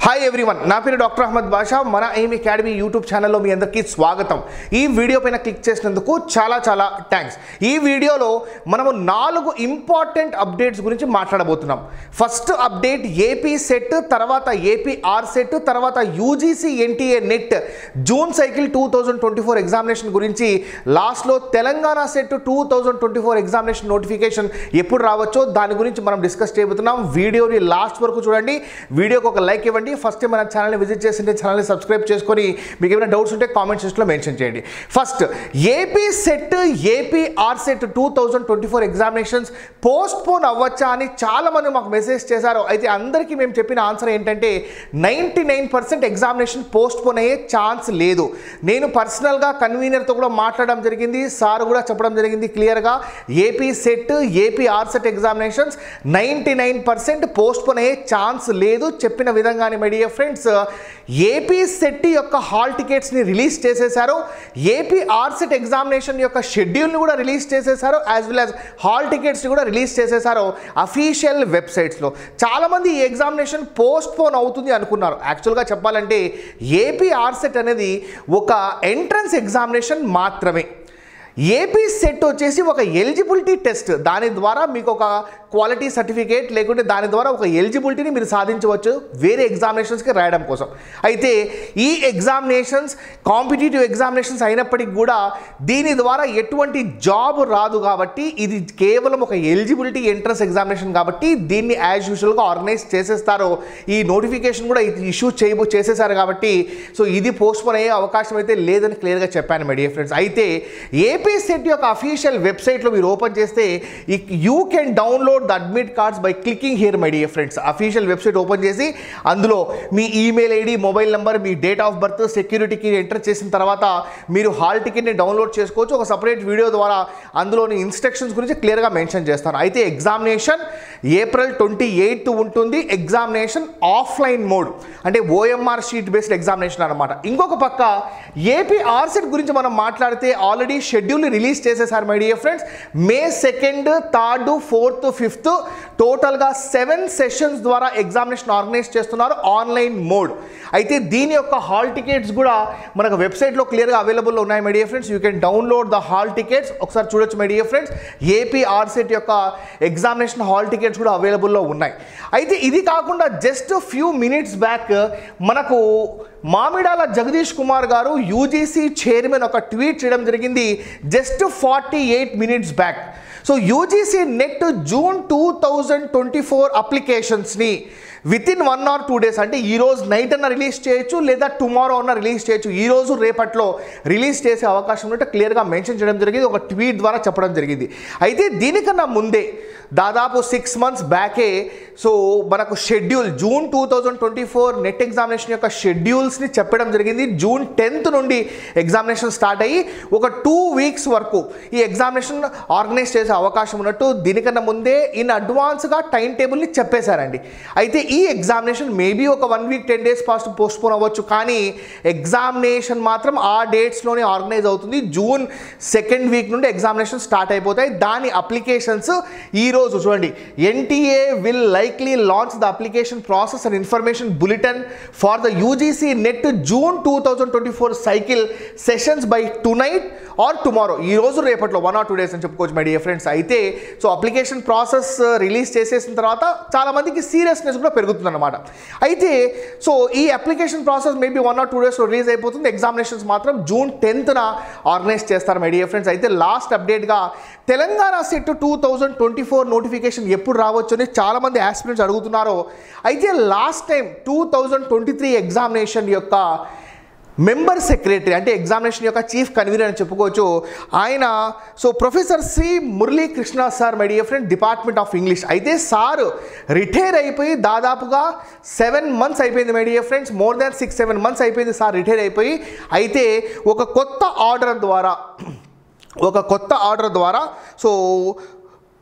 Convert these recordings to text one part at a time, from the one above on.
hi everyone నా పేరు doctor Ahmed బాషా మన ఎయిమ్ అకాడమీ యూట్యూబ్ ఛానల్లో మీ అందరికీ స్వాగతం ఈ వీడియో పైన క్లిక్ చేసినందుకు చాలా చాలా థ్యాంక్స్ ఈ వీడియోలో మనము నాలుగు ఇంపార్టెంట్ అప్డేట్స్ గురించి మాట్లాడబోతున్నాం ఫస్ట్ అప్డేట్ ఏపీ సెట్ తర్వాత ఏపీ ఆర్ సెట్ తర్వాత UGC NTA NET June cycle two thousand twenty four examination గురించి లాస్ట్లో Telangana SET two thousand twenty four examination notification ఎప్పుడు రావచ్చో దాని గురించి మనం డిస్కస్ చేయబోతున్నాం వీడియోని లాస్ట్ వరకు చూడండి వీడియోకి ఒక లైక్ ఇవ్వండి ఫస్ట్ మన ఛానల్ని విజిట్ చేసింటే ఛానల్ని సబ్స్క్రైబ్ చేసుకొని మీకు ఏమైనా డౌట్స్ ఉంటే కామెంట్ సెక్షన్లో మెన్షన్ చేయండి first AP SET AP R CET two thousand twenty four examinations postpone అవ్వచ్చా అని చాలామంది మాకు మెసేజ్ చేశారు అయితే అందరికీ మేము చెప్పిన ఆన్సర్ ఏంటంటే ninety nine percent examination postpone అయ్యే ఛాన్స్ లేదు నేను పర్సనల్గా కన్వీనర్తో కూడా మాట్లాడడం జరిగింది సార్ కూడా చెప్పడం జరిగింది క్లియర్గా AP SET AP R CET examinations ninety nine percent postpone అయ్యే ఛాన్స్ లేదు చెప్పిన విధంగానే my dear friends AP SET యొక్క హాల్ టికెట్స్ని రిలీజ్ చేసేశారు ఏపీ ఆర్సెట్ ఎగ్జామినేషన్ యొక్క షెడ్యూల్ని కూడా రిలీజ్ చేసేశారు యాజ్ వెల్ యాజ్ హాల్ టికెట్స్ని కూడా రిలీజ్ చేసేశారు అఫీషియల్ వెబ్సైట్స్లో చాలామంది ఈ ఎగ్జామినేషన్ పోస్ట్ పోన్ అవుతుంది అనుకున్నారు యాక్చువల్గా చెప్పాలంటే ఏపీ ఆర్సెట్ అనేది ఒక ఎంట్రన్స్ ఎగ్జామినేషన్ మాత్రమే ఏపీ సెట్ వచ్చేసి ఒక ఎలిజిబిలిటీ టెస్ట్ దాని ద్వారా మీకు ఒక క్వాలిటీ సర్టిఫికేట్ లేకుంటే దాని ద్వారా ఒక ఎలిజిబిలిటీని మీరు సాధించవచ్చు వేరే ఎగ్జామినేషన్స్కి రాయడం కోసం అయితే ఈ ఎగ్జామినేషన్స్ కాంపిటేటివ్ ఎగ్జామినేషన్స్ అయినప్పటికీ కూడా దీని ద్వారా ఎటువంటి జాబ్ రాదు కాబట్టి ఇది కేవలం ఒక ఎలిజిబిలిటీ ఎంట్రన్స్ ఎగ్జామినేషన్ కాబట్టి దీన్ని యాజ్ యూజువల్గా ఆర్గనైజ్ చేసేస్తారు ఈ నోటిఫికేషన్ కూడా ఇది ఇష్యూ చేయబో చేసేసారు కాబట్టి సో ఇది పోస్ట్పోన్ అయ్యే అవకాశం అయితే లేదని క్లియర్గా చెప్పాను మై డియర్ ఫ్రెండ్స్ అయితే ఏపీ సెట్ యొక్క అఫీషియల్ వెబ్సైట్లో మీరు ఓపెన్ చేస్తే you can download the admit cards by clicking here my dear friends official website open చేసి అందులో మీ ఈమెయిల్ ఐడి మొబైల్ నెంబర్ మీ డేట్ ఆఫ్ బర్త్ సెక్యూరిటీకి ఎంటర్ చేసిన తర్వాత మీరు హాల్ టికెట్ని డౌన్లోడ్ చేసుకోవచ్చు ఒక సపరేట్ వీడియో ద్వారా అందులోని ఇన్స్ట్రక్షన్స్ గురించి క్లియర్గా మెన్షన్ చేస్తాను అయితే ఎగ్జామినేషన్ ఏప్రిల్ ట్వంటీ ఎయిత్ ఉంటుంది ఎగ్జామినేషన్ ఆఫ్లైన్ మోడ్ అంటే ఓఎంఆర్ షీట్ బేస్డ్ ఎగ్జామినేషన్ అనమాట ఇంకొక పక్క ఏపీ ఆర్సెట్ గురించి మనం మాట్లాడితే ఆల్రెడీ షెడ్యూల్ రిలీజ్ చేసేసారు my dear friends May second third fourth fifth టోటల్గా సెవెన్ సెషన్స్ ద్వారా ఎగ్జామినేషన్ ఆర్గనైజ్ చేస్తున్నారు ఆన్లైన్ మోడ్ అయితే దీని యొక్క హాల్ టికెట్స్ కూడా మనకు వెబ్సైట్లో క్లియర్గా అవైలబుల్లో ఉన్నాయి my dear friends you can download the hall tickets ఒకసారి చూడొచ్చు my dear friends AP RCET యొక్క ఎగ్జామినేషన్ హాల్ టికెట్స్ కూడా అవైలబుల్లో ఉన్నాయి అయితే ఇది కాకుండా జస్ట్ ఫ్యూ మినిట్స్ బ్యాక్ మనకు మామిడాల జగదీష్ కుమార్ గారు యూజీసీ చైర్మన్ ఒక ట్వీట్ చేయడం జరిగింది just forty eight minutes back so UGC NET June two thousand twenty four అప్లికేషన్స్ని with in one or two days అంటే ఈ రోజు నైట్ అన్న రిలీజ్ చేయొచ్చు లేదా టుమారో అన్న రిలీజ్ చేయొచ్చు ఈ రోజు రేపట్లో రిలీజ్ చేసే అవకాశం ఉన్నట్టు క్లియర్గా మెన్షన్ చేయడం జరిగింది ఒక ట్వీట్ ద్వారా చెప్పడం జరిగింది అయితే దీనికన్నా ముందే దాదాపు సిక్స్ మంత్స్ బ్యాకే సో మనకు schedule June two thousand twenty four NET examination యొక్క షెడ్యూల్స్ని చెప్పడం జరిగింది జూన్ టెన్త్ నుండి ఎగ్జామినేషన్ స్టార్ట్ అయ్యి ఒక టూ వీక్స్ వరకు ఈ ఎగ్జామినేషన్ ఆర్గనైజ్ చేసే అవకాశం ఉన్నట్టు దీనికన్నా ముందే ఇన్ అడ్వాన్స్గా టైం టేబుల్ని చెప్పేశారండి అయితే ఈ ఎగ్జామినేషన్ మేబీ ఒక one week ten days past postpone అవ్వచ్చు కానీ ఎగ్జామినేషన్ మాత్రం ఆ డేట్స్లోనే ఆర్గనైజ్ అవుతుంది జూన్ సెకండ్ వీక్ నుండి ఎగ్జామినేషన్ స్టార్ట్ అయిపోతాయి దాని అప్లికేషన్స్ ఈరోజు చూడండి NTA will likely launch the application process and information bulletin for the UGC NET June two thousand twenty four cycle sessions by tonight or tomorrow ఈ రోజు రేపట్లో one or two days అని చెప్పుకోవచ్చు my dear friends అయితే so application process release చేసేసిన తర్వాత చాలామందికి seriousness కూడా పెరుగుతుంది అనమాట అయితే సో ఈ application process maybe one or two డేస్లో రిలీజ్ అయిపోతుంది ఎగ్జామినేషన్స్ మాత్రం జూన్ టెన్త్న ఆర్గనైజ్ చేస్తారు మై డియర్ ఫ్రెండ్స్ అయితే లాస్ట్ అప్డేట్గా Telangana SET two thousand twenty four notification ఎప్పుడు రావచ్చు అని చాలామంది ఆస్పిరెంట్స్ అడుగుతున్నారు అయితే last time two thousand twenty three examination యొక్క మెంబర్ సెక్రటరీ అంటే ఎగ్జామినేషన్ యొక్క చీఫ్ కన్వీనర్ అని చెప్పుకోవచ్చు ఆయన so professor Shri Murali Krishna sir my dear friend department of English అయితే సార్ రిటైర్ అయిపోయి దాదాపుగా సెవెన్ మంత్స్ అయిపోయింది my dear friends more than six seven months అయిపోయింది సార్ రిటైర్ అయిపోయి అయితే ఒక కొత్త ఆర్డర్ ద్వారా ఒక కొత్త ఆర్డర్ ద్వారా so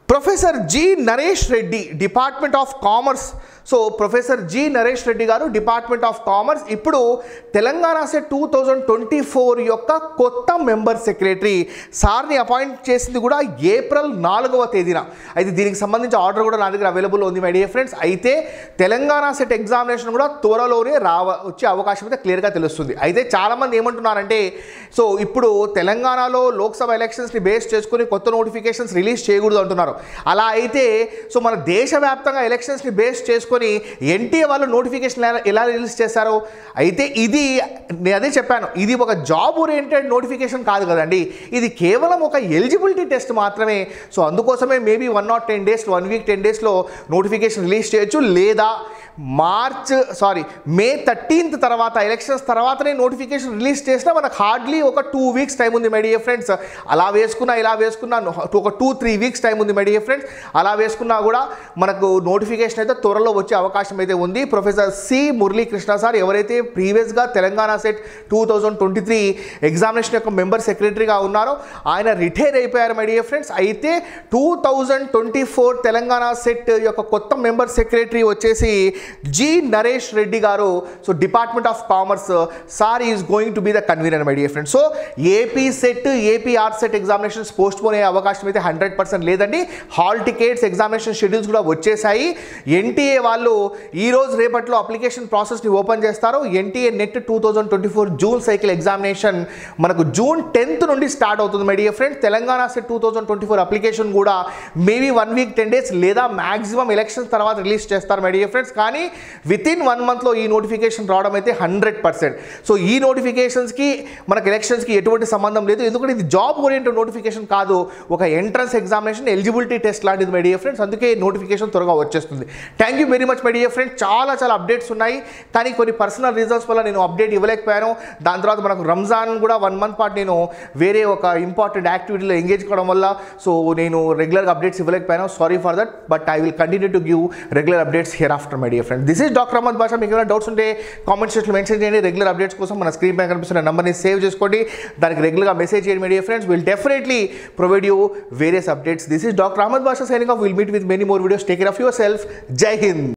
professor G Naresh Reddy department of commerce so professor G Naresh Reddy garu department of commerce ఇప్పుడు Telangana SET two thousand twenty four యొక్క కొత్త మెంబర్ సెక్రటరీ సార్ని అపాయింట్ చేసింది కూడా ఏప్రిల్ నాలుగవ తేదీన అయితే దీనికి సంబంధించి ఆర్డర్ కూడా నా దగ్గర అవైలబుల్ ఉంది మై డియర్ ఫ్రెండ్స్ అయితే తెలంగాణ సెట్ ఎగ్జామినేషన్ కూడా త్వరలోనే రావ వచ్చే అవకాశం అయితే క్లియర్గా తెలుస్తుంది అయితే చాలామంది ఏమంటున్నారంటే సో ఇప్పుడు తెలంగాణలో లోక్సభ ఎలక్షన్స్ని బేస్ చేసుకుని కొత్త నోటిఫికేషన్స్ రిలీజ్ చేయకూడదు అంటున్నారు అలా అయితే సో మన దేశవ్యాప్తంగా ఎలక్షన్స్ని బేస్ చేసుకొని ఎన్టీఏ వాళ్ళు నోటిఫికేషన్ ఎలా ఎలా రిలీజ్ చేశారో అయితే ఇది నేను అదే చెప్పాను ఇది ఒక జాబ్ ఓరియంటెడ్ నోటిఫికేషన్ కాదు కదండి ఇది కేవలం ఒక ఎలిజిబిలిటీ టెస్ట్ మాత్రమే సో అందుకోసమే maybe one not ten days one week ten డేస్లో నోటిఫికేషన్ రిలీజ్ చేయొచ్చు లేదా మార్చ్ సారీ మే థర్టీన్త్ తర్వాత ఎలక్షన్స్ తర్వాతనే నోటిఫికేషన్ రిలీజ్ చేసినా మనకు హార్డ్లీ ఒక టూ వీక్స్ టైం ఉంది మై డియర్ ఫ్రెండ్స్ అలా వేసుకున్నా ఇలా వేసుకున్నా ఒక టూ త్రీ వీక్స్ టైం ఉంది మై డియర్ ఫ్రెండ్స్ అలా వేసుకున్నా కూడా మనకు నోటిఫికేషన్ అయితే త్వరలో వచ్చే అవకాశం అయితే ఉంది ప్రొఫెసర్ సి మురళీకృష్ణ సార్ ఎవరైతే ప్రీవియస్గా Telangana SET two thousand twenty three examination యొక్క మెంబర్ సెక్రటరీగా ఉన్నారో ఆయన రిటైర్ అయిపోయారు మై డియర్ ఫ్రెండ్స్ అయితే two thousand twenty four Telangana SET యొక్క కొత్త మెంబర్ సెక్రటరీ వచ్చేసి G Naresh Reddy garu so department of commerce sir is going to be the convener my dear friends so AP SET AP R CET examinations postpone అయ్యే అవకాశం అయితే hundred percent లేదండి hall tickets examination schedules కూడా వచ్చేసాయి NTA వాళ్ళు ఈ రోజు రేపట్లో అప్లికేషన్ ప్రాసెస్ని ఓపెన్ చేస్తారు NTA NET two thousand twenty four June cycle examination మనకు జూన్ టెన్త్ నుండి స్టార్ట్ అవుతుంది my dear friends Telangana SET two thousand twenty four application కూడా maybe one week ten days లేదా మాక్సిమం ఎలక్షన్స్ తర్వాత రిలీజ్ చేస్తారు my dear friends కానీ with in one మంత్లో ఈ నోటిఫికేషన్ రావడం అయితే హండ్రెడ్ పర్సెంట్ సో ఈ నోటిఫికేషన్స్కి మనకు ఎలక్షన్స్కి ఎటువంటి సంబంధం లేదు ఎందుకంటే ఇది జాబ్ ఓరియంటెడ్ నోటిఫికేషన్ కాదు ఒక ఎంట్రన్స్ ఎగ్జామినేషన్ ఎలిజిబిలిటీ టెస్ట్ లాంటిది మై డియర్ ఫ్రెండ్స్ అందుకే నోటిఫికేషన్ త్వరగా వచ్చేస్తుంది thank you very much my dear friends చాలా చాలా అప్డేట్స్ ఉన్నాయి కానీ కొన్ని పర్సనల్ రీజన్స్ వల్ల నేను అప్డేట్ ఇవ్వలేకపోయాను దాని తర్వాత మనకు రంజాన్ కూడా వన్ మంత్ పాటు నేను వేరే ఒక ఇంపార్టెంట్ యాక్టివిటీలో ఎంగేజ్ కావడం వల్ల సో నేను రెగ్యులర్గా అప్డేట్స్ ఇవ్వలేకపోయాను sorry for that but I will continue to give regular updates here after my dear friend this is doctor Ahmed Basha మీకు ఏమైనా డౌట్స్ ఉంటే కామెంట్ సెక్షన్లో మెన్షన్ చేయండి రెగ్యులర్ అప్డేట్స్ కోసం మన స్క్రీన్ పైన కనిపిస్తున్న నెంబర్ని సేవ్ చేసుకోండి దానికి రెగ్యులర్గా మెసేజ్ చేయండి my dear friends will definitely provide you various updates this is doctor Ahmed Basha signing off will meet with many more videos take care of yourself జై హింద్